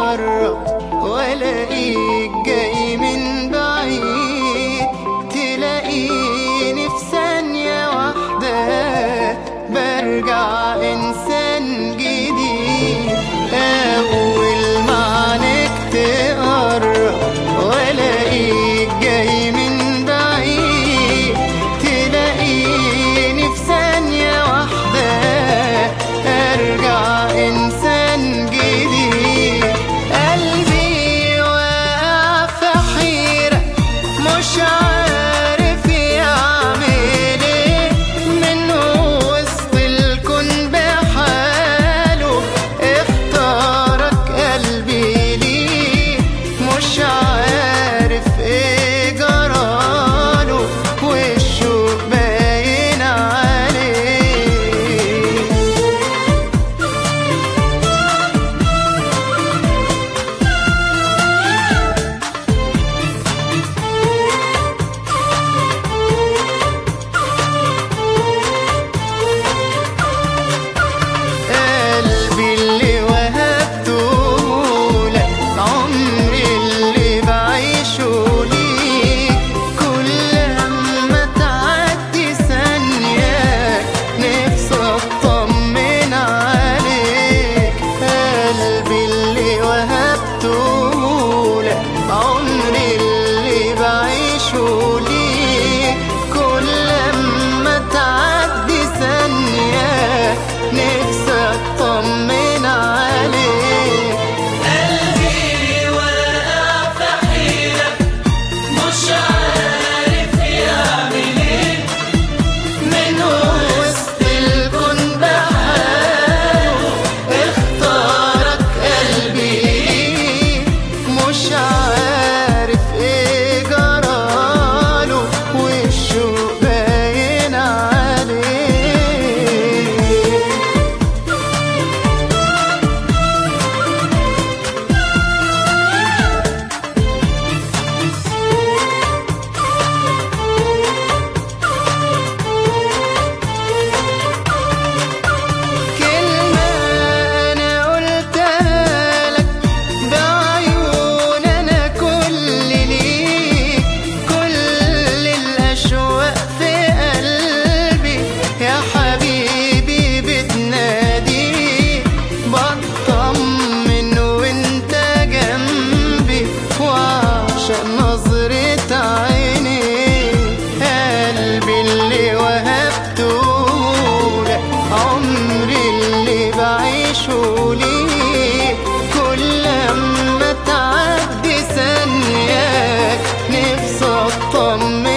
تقرب والاقيك جاي من بعيد تلاقيني في ثانية واحدة برجع انسان جديد اول ما عنك تقرب والاقيك جاي من بعيد تلاقيني في ثانية واحدة ارجع انسان جديد قلبي واقع في حيرة مش عارف يعمل ايه من وسط الكون بحاله اختارك قلبي ليه مش عارف ايه جراله والشوق باين عليه قلبي اللي وهبته لك عمري اللي بعيشه ليك كل لما تعدي ثانية نفسي اطمن عليك قلبي اللي وهبته لك عمري اللي بعيشه ليك كل لما تعدي ثانية نفسي اطمن عليك قلبي واقع في حيرة مش عارف يعمل ايه من وسط الكون بحاله اختارك قلبي ليه مش عارف ايه جراله والشوق باين عليه كلمة أنا قلتها لك بعيون أنا كل ليك كل الأشواق في قلبي يا حبيبي بتناديك بطمن وانت جنبي وعشان نظرة عينيك قلبي اللي وهبته لك عمري اللي بعيشه ليك كل لما تعدي ثانية نفسي اطمن